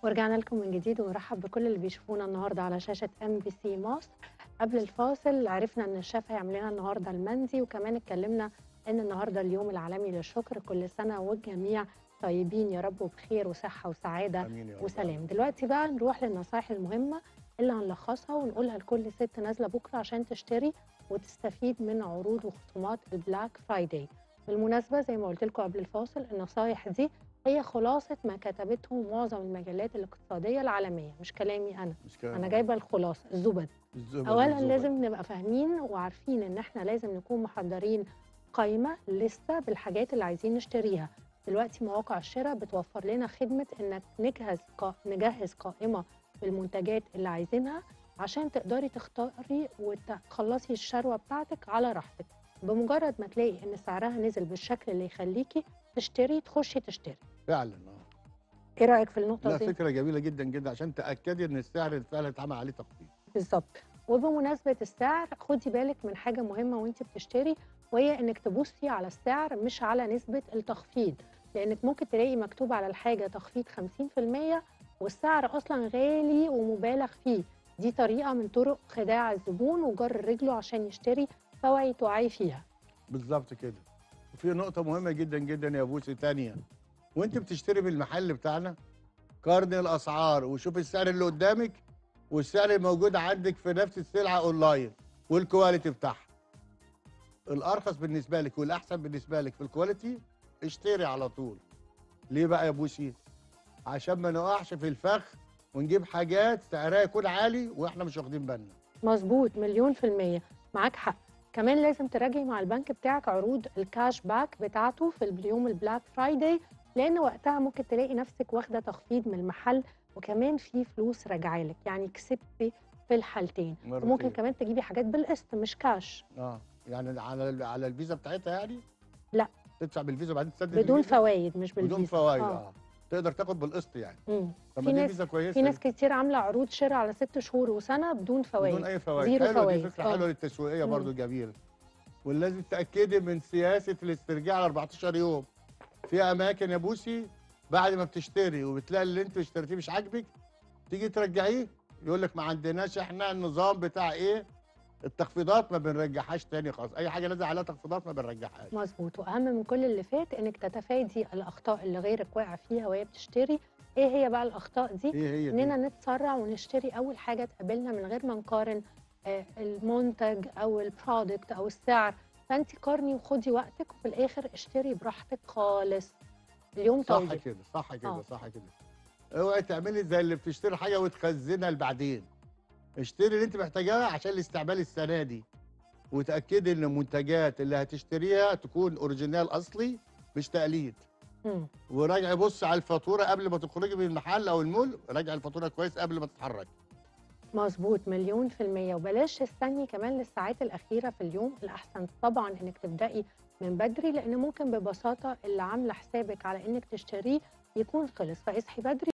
ورجعنا لكم من جديد ونرحب بكل اللي بيشوفونا النهارده على شاشه ام بي سي مصر قبل الفاصل عرفنا ان الشيف هيعمل لنا النهارده المندي وكمان اتكلمنا ان النهارده اليوم العالمي للشكر كل سنه والجميع طيبين يا رب وبخير وصحه وسعاده امين يا رب وسلام دلوقتي بقى نروح للنصائح المهمه اللي هنلخصها ونقولها لكل ست نازله بكره عشان تشتري وتستفيد من عروض وخصومات البلاك فرايداي بالمناسبه زي ما قلت لكم قبل الفاصل النصائح دي هي خلاصه ما كتبته معظم المجلات الاقتصاديه العالميه مش كلامي انا مش كده انا جايبه الخلاصه الزبد الزبد اولا الزبد. لازم نبقى فاهمين وعارفين ان احنا لازم نكون محضرين قائمه لسته بالحاجات اللي عايزين نشتريها دلوقتي مواقع الشراء بتوفر لنا خدمه انك نجهز قا... نجهز قائمه بالمنتجات اللي عايزينها عشان تقدري تختاري وتخلصي الشروه بتاعتك على راحتك بمجرد ما تلاقي ان سعرها نزل بالشكل اللي يخليكي تشتري تخشي تشتري فعلا اه ايه رايك في النقطه لا دي فكره جميله جدا جدا عشان تاكدي ان السعر فعلا اتعمل عليه تخفيض بالظبط وبمناسبة السعر خدي بالك من حاجة مهمة وانت بتشتري وهي انك تبصي على السعر مش على نسبة التخفيض لانك ممكن تلاقي مكتوب على الحاجة تخفيض 50% والسعر اصلا غالي ومبالغ فيه دي طريقة من طرق خداع الزبون وجر رجله عشان يشتري فوعي توعي فيها بالظبط كده وفي نقطه مهمه جدا جدا يا بوسي تانية وانت بتشتري من المحل بتاعنا قارن الاسعار وشوف السعر اللي قدامك والسعر الموجود عندك في نفس السلعه اونلاين والكواليتي بتاعها الارخص بالنسبه لك والاحسن بالنسبه لك في الكواليتي اشتري على طول ليه بقى يا بوسي عشان ما نقعش في الفخ ونجيب حاجات سعرها يكون عالي واحنا مش واخدين بالنا مظبوط مليون في المية معاك حق كمان لازم تراجعي مع البنك بتاعك عروض الكاش باك بتاعته في اليوم البلاك فرايداي لان وقتها ممكن تلاقي نفسك واخده تخفيض من المحل وكمان في فلوس راجعالك يعني كسبتي في الحالتين مرتين. وممكن كمان تجيبي حاجات بالقسط مش كاش اه يعني على على الفيزا بتاعتها يعني لا. تدفع بالفيزا وبعدين تسدد بدون الفيزا؟ فوائد مش بالفيزا بدون فوائد آه. اه تقدر تاخد بالقسط يعني مم. طب في ما دي ناس- فيزا كويسه في ناس دي. كتير عامله عروض شراء على ست شهور وسنه بدون فوائد بدون اي فوائد زيرو حلوه فوائد. دي فكره آه. حلوه للتسويقيه مم. برضو جميله ولازم تاكدي من سياسه الاسترجاع على 14 يوم في اماكن يا بوسي بعد ما بتشتري وبتلاقي اللي انت اشتريتيه مش عاجبك تيجي ترجعيه يقول لك ما عندناش احنا النظام بتاع ايه التخفيضات ما بنرجعهاش تاني خالص اي حاجه نازله عليها تخفيضات ما بنرجعهاش مظبوط واهم من كل اللي فات انك تتفادي الاخطاء اللي غيرك واقع فيها وهي بتشتري ايه هي بقى الاخطاء دي ايه هي اننا دي نتسرع ونشتري اول حاجه تقابلنا من غير ما نقارن آه، المنتج او البرودكت او السعر فانت قارني وخدي وقتك وفي الاخر اشتري براحتك خالص اليوم صح طويل كده صح كده آه. صح كده اوعي تعملي زي اللي بتشتري حاجه وتخزنها لبعدين اشتري اللي انت محتاجاها عشان الاستعمال السنه دي وتاكدي ان المنتجات اللي هتشتريها تكون اوريجينال اصلي مش تقليد مم. وراجعي بص على الفاتوره قبل ما تخرجي من المحل او المول راجعي الفاتوره كويس قبل ما تتحركي مظبوط مليون في المية وبلاش تستني كمان للساعات الأخيرة في اليوم الأحسن طبعا إنك تبدأي من بدري لأن ممكن ببساطة اللي عاملة حسابك على إنك تشتريه يكون خلص فاصحي بدري